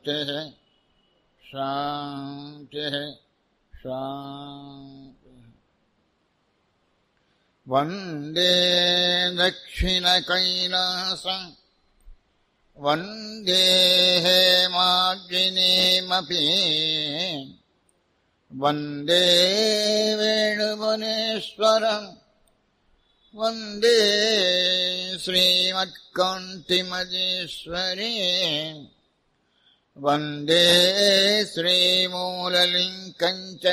शान्तिः शान्तिः शान्तिः वन्दे दक्षिणकैलासम् वन्दे हेमाग्निमपि वन्दे वेणुवनेश्वरम् वन्दे श्रीमत्कान्तिमजेश्वरी वन्दे श्रीमूललिङ्कम् च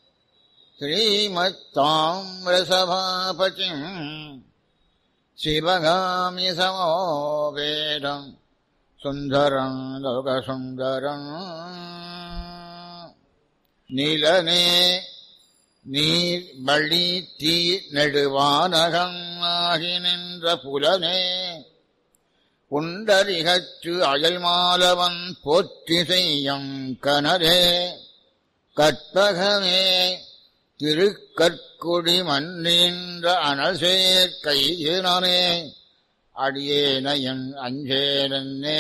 श्रीमत्ताम्रसभापतिम् शिवगामि समोपेदम् सुन्दरम् लोकसुन्दरम् நிலனே நீர் வழி தீ நெடுவானகம் ஆகி நின்ற புலனே உண்டரிகச்சு அயல் மாலவன் போற்றி செய்யும் கனரே கற்பகமே திருக்கற்குடி மன்னின்ற அனசேர் கையினே அடியேனையன் அஞ்சேனே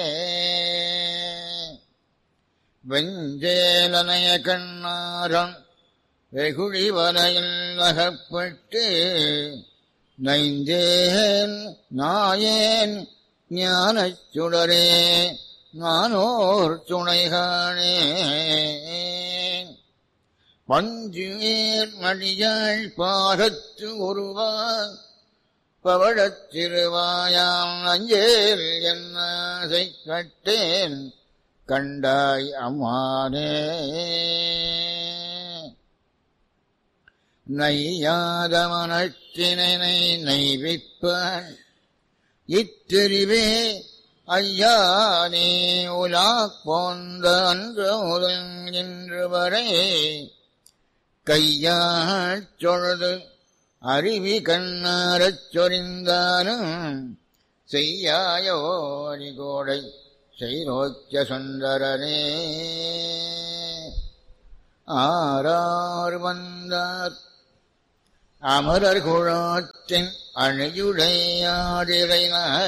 வெஞ்சேலனைய கண்ணாரம் வெகுழி வலையில் நகப்பட்டு நைந்தேன் நாயேன் ஞானச் சுடரே நானோர் துணைகானே பஞ்சுவேர் மடியாள் பாகத்து ஒருவான் பவழத் திருவாயாம் அஞ்சேல் என்னாசை கட்டேன் கண்டாய் அம்மானே நையாத மனத்தினை நைவிப்பான் இத்தெரிவே ஐயா நீ உலா போந்த அன்று முதல் இன்று வரை கையாச் சொழுது அருவி கண்ணாரச் சொரிந்தானும் செய்யாயோரி கோடை செய்நோக்கிய சுந்தரனே ஆறார் வந்தார் அமரர் குழாத்தின் அணியுடையாதிரை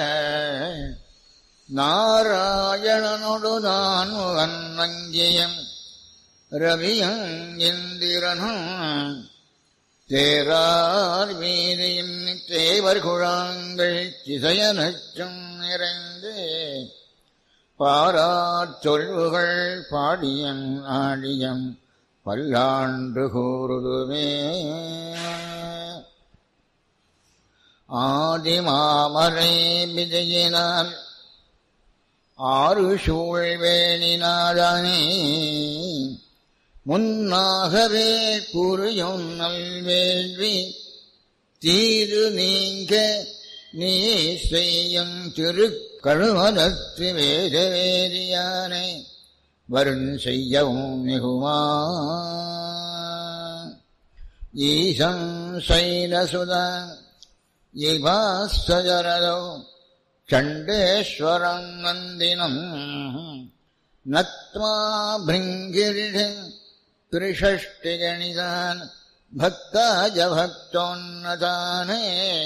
நாராயணனொடு நான் வன்னங்கியம் ரவியும் இந்திரனும் தேரார் வீதியின் தேவர் குழாங்கள் திசையனச்சும் நிறைந்து பாராச் சொல்வுகள் பாடியன் ஆடியம் பல்லாண்டு கூறுதுமே ஆதிமாமரை விஜயினால் ஆறு சூழ்வேணினாதானே முன்னாகவே புரியும் நல்வேள்வி தீது நீங்க நீ செய்யும் திருக்கழுமலத்து வேத வேதியானை வருண் செய்யவும் மிகுமா ஈசம் சைலசுதா இவாசரதோ சண்டேஸ்வரம் நந்தினம் நத்மா பிருங்கிரிஷன் திரிஷஷ்டிகணிதான் பக்தாஜ பக்தோன்னதானே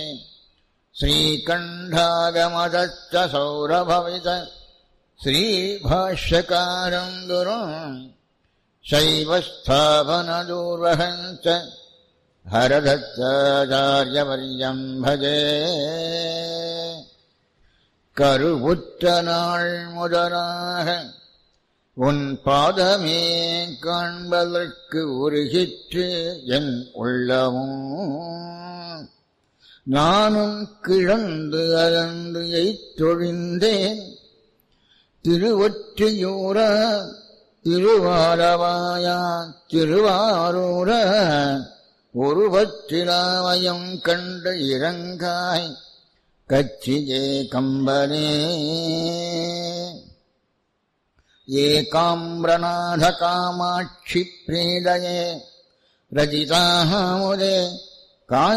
श्रीकण्ठागमदच्च सौरभवित श्रीभाष्यकारम् गुरुम् शैवस्थापनदूर्वहम् च हरदत्ताचार्यवर्यम् भजे கருவுற்ற நாள் முதலாக உன் பாதமே காண்பதற்கு உருகிற்று என் உள்ளமும் நானும் கிழந்து அகன்று எய்தொழிந்தேன் திருவொற்றியூர திருவாரவாயா திருவாரூர ஒருவற்றிலாவயம் கண்டு இறங்காய் கச்சியே கம்பனே ஏகாம்பிரநாத காமாட்சி பிரீடயே ரஜிதாமுதே